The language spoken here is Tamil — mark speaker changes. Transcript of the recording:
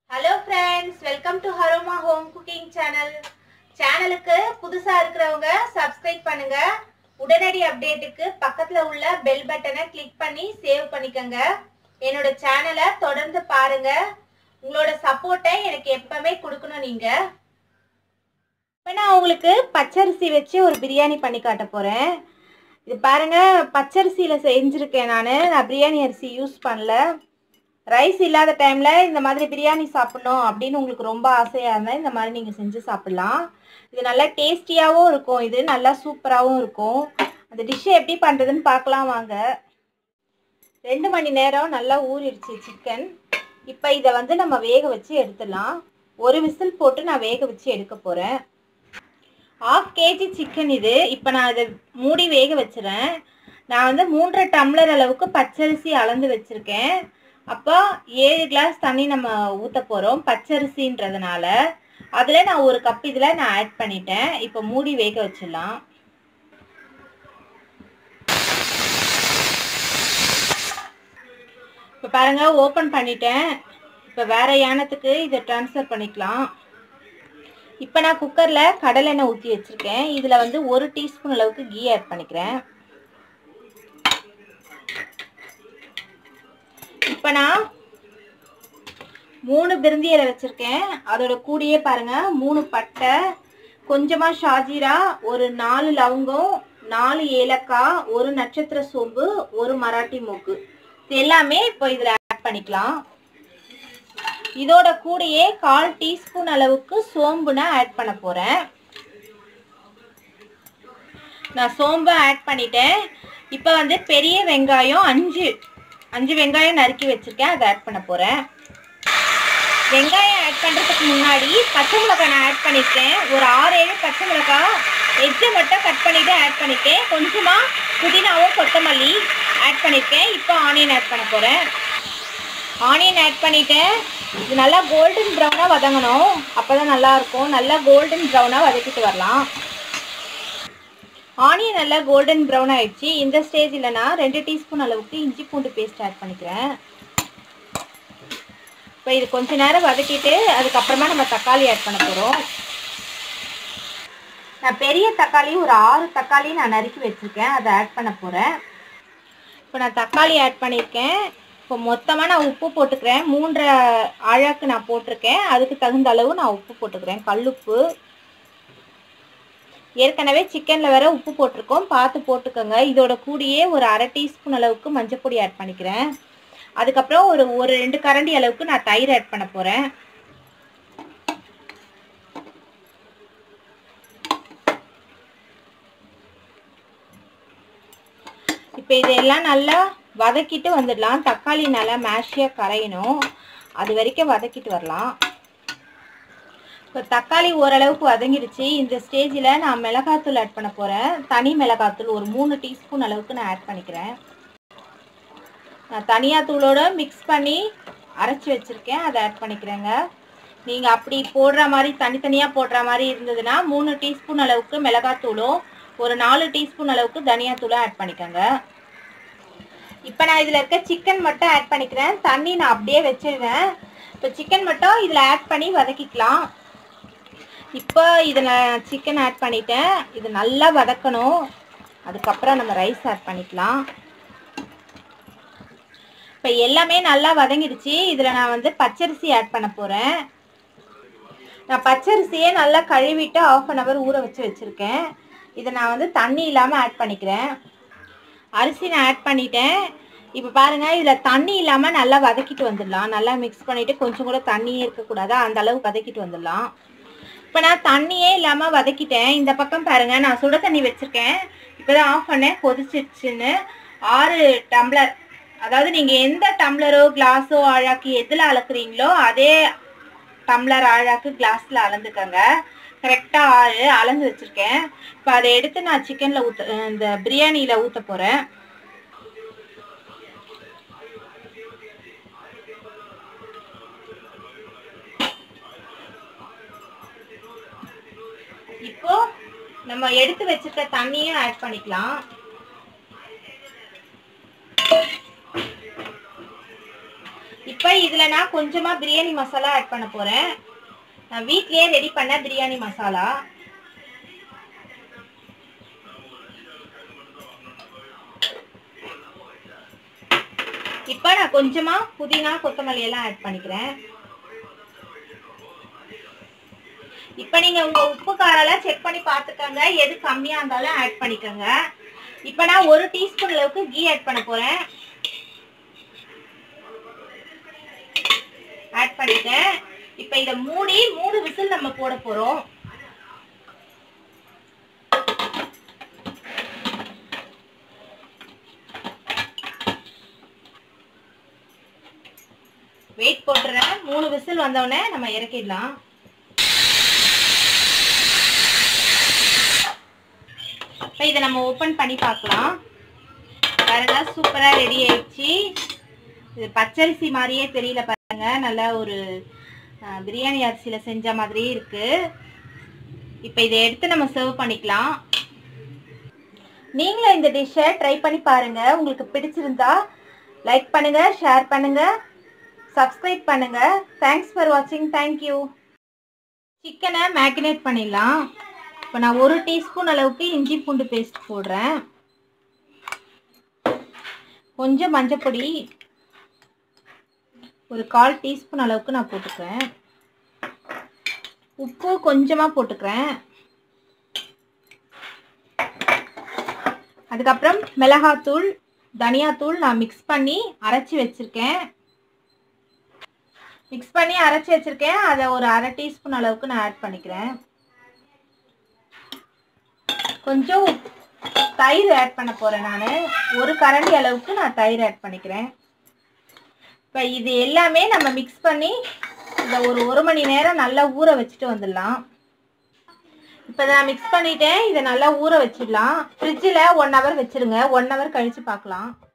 Speaker 1: ஹலோ ஃப்ரெண்ட்ஸ் வெல்கம் டு ஹரோமா ஹோம் குக்கிங் சேனல் சேனலுக்கு புதுசா இருக்கிறவங்க சப்ஸ்கிரைப் பண்ணுங்க உடனடி அப்டேட்டுக்கு பக்கத்துல உள்ள பெல் பட்டனை கிளிக் பண்ணி சேவ் பண்ணிக்கோங்க என்னோட சேனலை தொடர்ந்து பாருங்க உங்களோட சப்போர்ட்டை எனக்கு எப்பவுமே கொடுக்கணும் நீங்க இப்போ நான் உங்களுக்கு பச்சரிசி வச்சு ஒரு பிரியாணி பண்ணி காட்ட போறேன் இது பாருங்க பச்சரிசியில செஞ்சிருக்கேன் நான் நான் பிரியாணி அரிசி யூஸ் பண்ணல ரைஸ் இல்லாத டைமில் இந்த மாதிரி பிரியாணி சாப்பிடணும் அப்படின்னு உங்களுக்கு ரொம்ப ஆசையாக இருந்தால் இந்த மாதிரி நீங்கள் செஞ்சு சாப்பிட்லாம் இது நல்லா டேஸ்டியாகவும் இருக்கும் இது நல்லா சூப்பராகவும் இருக்கும் அந்த டிஷ்ஷை எப்படி பண்ணுறதுன்னு பார்க்கலாம் வாங்க ரெண்டு மணி நேரம் நல்லா ஊறிடுச்சு சிக்கன் இப்போ இதை வந்து நம்ம வேக வச்சு எடுத்துடலாம் ஒரு விசில் போட்டு நான் வேக வச்சு எடுக்க போகிறேன் ஆஃப் கேஜி சிக்கன் இது இப்போ நான் இதை மூடி வேக வச்சுறேன் நான் வந்து மூன்றரை டம்ளர் அளவுக்கு பச்சரிசி அளந்து வச்சுருக்கேன் அப்போ ஏழு கிளாஸ் தண்ணி நம்ம ஊற்ற போகிறோம் பச்சரிசின்றதுனால அதில் நான் ஒரு கப் இதில் நான் ஆட் பண்ணிட்டேன் இப்போ மூடி வேக வச்சிடலாம் இப்போ பாருங்க ஓப்பன் பண்ணிட்டேன் இப்போ வேற யானத்துக்கு இதை ட்ரான்ஸ்ஃபர் பண்ணிக்கலாம் இப்போ நான் குக்கரில் கடலெண்ணெய் ஊற்றி வச்சுருக்கேன் இதில் வந்து ஒரு டீஸ்பூன் அளவுக்கு கீ ஆட் பண்ணிக்கிறேன் இப்போ நான் மூணு பிருந்தி இலை வச்சுருக்கேன் அதோட கூடயே பாருங்க மூணு பட்டை கொஞ்சமாக ஷாஜீரா ஒரு நாலு லவங்கம் நாலு ஏலக்காய் ஒரு நட்சத்திர சோம்பு ஒரு மராட்டி மூக்கு இது எல்லாமே இப்போ இதில் ஆட் பண்ணிக்கலாம் இதோட கூடயே கால் டீஸ்பூன் அளவுக்கு சோம்பு நான் ஆட் பண்ண போகிறேன் நான் சோம்பை ஆட் பண்ணிட்டேன் இப்போ வந்து பெரிய வெங்காயம் அஞ்சு அஞ்சு வெங்காயம் நறுக்கி வச்சிருக்கேன் அதை ஆட் பண்ண போகிறேன் வெங்காயம் ஆட் பண்ணுறதுக்கு முன்னாடி பச்சை மிளகாய் நான் ஆட் பண்ணியிருக்கேன் ஒரு ஆறு ஏழு பச்சை மிளகாய் எஜ்ஜை மட்டும் கட் பண்ணிவிட்டு ஆட் பண்ணியிருக்கேன் கொஞ்சமாக புதினாவும் கொத்தமல்லி ஆட் பண்ணியிருக்கேன் இப்போ ஆனியன் ஆட் பண்ண போகிறேன் ஆனியன் ஆட் பண்ணிவிட்டேன் இது நல்லா கோல்டன் ப்ரௌனாக வதங்கணும் அப்போ தான் நல்லாயிருக்கும் நல்லா கோல்டன் ப்ரௌனாக வதக்கிட்டு வரலாம் ஆனியன் நல்லா கோல்டன் ப்ரௌன் ஆயிடுச்சு இந்த ஸ்டேஜில் நான் ரெண்டு டீஸ்பூன் அளவுக்கு இஞ்சி பூண்டு பேஸ்ட் ஆட் பண்ணிக்கிறேன் இப்போ இது கொஞ்ச நேரம் வதக்கிட்டு அதுக்கப்புறமா நம்ம தக்காளி ஆட் பண்ண போகிறோம் நான் பெரிய தக்காளி ஒரு ஆறு தக்காளி நான் நறுக்கி வச்சுருக்கேன் அதை ஆட் பண்ண போகிறேன் இப்போ நான் தக்காளி ஆட் பண்ணியிருக்கேன் இப்போ மொத்தமாக நான் உப்பு போட்டுக்கிறேன் மூன்றரை ஆழாக்கு நான் போட்டிருக்கேன் அதுக்கு தகுந்த அளவு நான் உப்பு போட்டுக்கிறேன் கல்லுப்பு ஏற்கனவே சிக்கனில் வேற உப்பு போட்டிருக்கோம் பார்த்து போட்டுக்கோங்க இதோட கூடியே ஒரு அரை டீஸ்பூன் அளவுக்கு மஞ்சப்பொடி ஆட் பண்ணிக்கிறேன் அதுக்கப்புறம் ஒரு ஒரு ரெண்டு கரண்டி அளவுக்கு நான் தயிர் ஆட் பண்ண போகிறேன் இப்போ இதெல்லாம் நல்லா வதக்கிட்டு வந்துடலாம் தக்காளி நல்லா மேஷியாக கரையணும் அது வரைக்கும் வதக்கிட்டு வரலாம் இப்போ தக்காளி ஓரளவுக்கு வதங்கிடுச்சு இந்த ஸ்டேஜில் நான் மிளகாத்தூள் ஆட் பண்ண போகிறேன் தனி மிளகாத்தூள் ஒரு மூணு டீஸ்பூன் அளவுக்கு நான் ஆட் பண்ணிக்கிறேன் நான் தனியாக தூளோட மிக்ஸ் பண்ணி அரைச்சி வச்சுருக்கேன் அதை ஆட் பண்ணிக்கிறேங்க நீங்கள் அப்படி போடுற மாதிரி தனித்தனியாக போடுற மாதிரி இருந்ததுன்னா மூணு டீஸ்பூன் அளவுக்கு மிளகாத்தூளும் ஒரு நாலு டீஸ்பூன் அளவுக்கு தனியாத்தூளும் ஆட் பண்ணிக்கோங்க இப்போ நான் இதில் இருக்க சிக்கன் மட்டும் ஆட் பண்ணிக்கிறேன் தண்ணி நான் அப்படியே வச்சிடுவேன் இப்போ சிக்கன் மட்டும் இதில் ஆட் பண்ணி வதக்கிக்கலாம் இப்போ இதில் சிக்கன் ஆட் பண்ணிட்டேன் இது நல்லா வதக்கணும் அதுக்கப்புறம் நம்ம ரைஸ் ஆட் பண்ணிக்கலாம் இப்போ எல்லாமே நல்லா வதங்கிடுச்சு இதில் நான் வந்து பச்சரிசி ஆட் பண்ண போகிறேன் நான் பச்சரிசியே நல்லா கழுவிட்டு ஆஃப் அன் ஹவர் ஊற வச்சு வச்சுருக்கேன் இதை நான் வந்து தண்ணி இல்லாமல் ஆட் பண்ணிக்கிறேன் அரிசி நான் ஆட் பண்ணிட்டேன் இப்போ பாருங்கள் இதில் தண்ணி இல்லாமல் நல்லா வதக்கிட்டு வந்துடலாம் நல்லா மிக்ஸ் பண்ணிவிட்டு கொஞ்சம் கூட தண்ணியே இருக்கக்கூடாது அந்த அளவுக்கு வதக்கிட்டு வந்துடலாம் இப்போ நான் தண்ணியே இல்லாமல் வதக்கிட்டேன் இந்த பக்கம் பாருங்கள் நான் சுட தண்ணி வச்சுருக்கேன் இப்போ தான் ஆஃப் பண்ணேன் கொதிச்சிருச்சுன்னு ஆறு டம்ளர் அதாவது நீங்கள் எந்த டம்ளரோ கிளாஸோ ஆழாக்கு எதில் அளக்குறீங்களோ அதே டம்ளர் ஆழாக்கு கிளாஸில் அளந்துக்கோங்க கரெக்டாக ஆறு அளந்து வச்சுருக்கேன் இப்போ அதை எடுத்து நான் சிக்கனில் ஊற்ற இந்த பிரியாணியில் ஊற்ற போகிறேன் இப்போ நம்ம எடுத்து வச்சிருக்க தண்ணியும் ஆட் பண்ணிக்கலாம் இப்போ இதில் நான் கொஞ்சமாக பிரியாணி மசாலா ஆட் பண்ண போகிறேன் நான் வீட்லயே ரெடி பண்ண பிரியாணி மசாலா இப்போ நான் கொஞ்சமாக புதினா கொத்தமல்லி எல்லாம் ஆட் பண்ணிக்கிறேன் இப்போ நீங்கள் உங்கள் உப்பு காரெல்லாம் செக் பண்ணி பார்த்துக்கோங்க எது கம்மியாக இருந்தாலும் ஆட் பண்ணிக்கோங்க இப்போ நான் ஒரு டீஸ்பூன் அளவுக்கு கீ ஆட் பண்ண போகிறேன் ஆட் பண்ணிட்டேன் இப்போ இதை மூடி மூணு விசில் நம்ம போட போகிறோம் வெயிட் போட்டுறேன் மூணு விசில் வந்தோடனே நம்ம இறக்கிடலாம் இப்போ இதை நம்ம ஓப்பன் பண்ணி பார்க்கலாம் பாருங்க சூப்பராக ரெடி ஆயிடுச்சு இது பச்சரிசி மாதிரியே தெரியல பாருங்க நல்ல ஒரு அஹ், பிரியாணி அரிசியில் செஞ்ச மாதிரியே இருக்கு இப்போ இதை எடுத்து நம்ம சர்வ் பண்ணிக்கலாம் நீங்களும் இந்த டிஷ்ஷை ட்ரை பண்ணி பாருங்க உங்களுக்கு பிடிச்சிருந்தா லைக் பண்ணுங்க ஷேர் பண்ணுங்க சப்ஸ்கிரைப் பண்ணுங்க தேங்க்ஸ் ஃபார் வாட்சிங் தேங்க்யூ சிக்கனை மேரினேட் பண்ணிடலாம் இப்போ நான் ஒரு டீஸ்பூன் அளவுக்கு இஞ்சி பூண்டு பேஸ்ட் போடுறேன் கொஞ்சம் மஞ்சப்பொடி ஒரு கால் டீஸ்பூன் அளவுக்கு நான் போட்டுக்கிறேன் உப்பு கொஞ்சமாக போட்டுக்கிறேன் அதுக்கப்புறம் மிளகாத்தூள் தனியாத்தூள் நான் மிக்ஸ் பண்ணி அரைச்சி வச்சுருக்கேன் மிக்ஸ் பண்ணி அரைச்சி வச்சுருக்கேன் அதை ஒரு அரை டீஸ்பூன் அளவுக்கு நான் ஆட் பண்ணிக்கிறேன் கொஞ்சம் தயிர் ஆட் பண்ண போகிறேன் நான் ஒரு கரண்டி அளவுக்கு நான் தயிர் ஆட் பண்ணிக்கிறேன் இப்போ இது எல்லாமே நம்ம மிக்ஸ் பண்ணி இதை ஒரு ஒரு மணி நேரம் நல்லா ஊற வச்சுட்டு வந்துடலாம் இப்போ நான் மிக்ஸ் பண்ணிட்டேன் இதை நல்லா ஊற வச்சிடலாம் ஃப்ரிட்ஜில் ஒன் ஹவர் வச்சிருங்க ஒன் ஹவர் கழித்து பார்க்கலாம்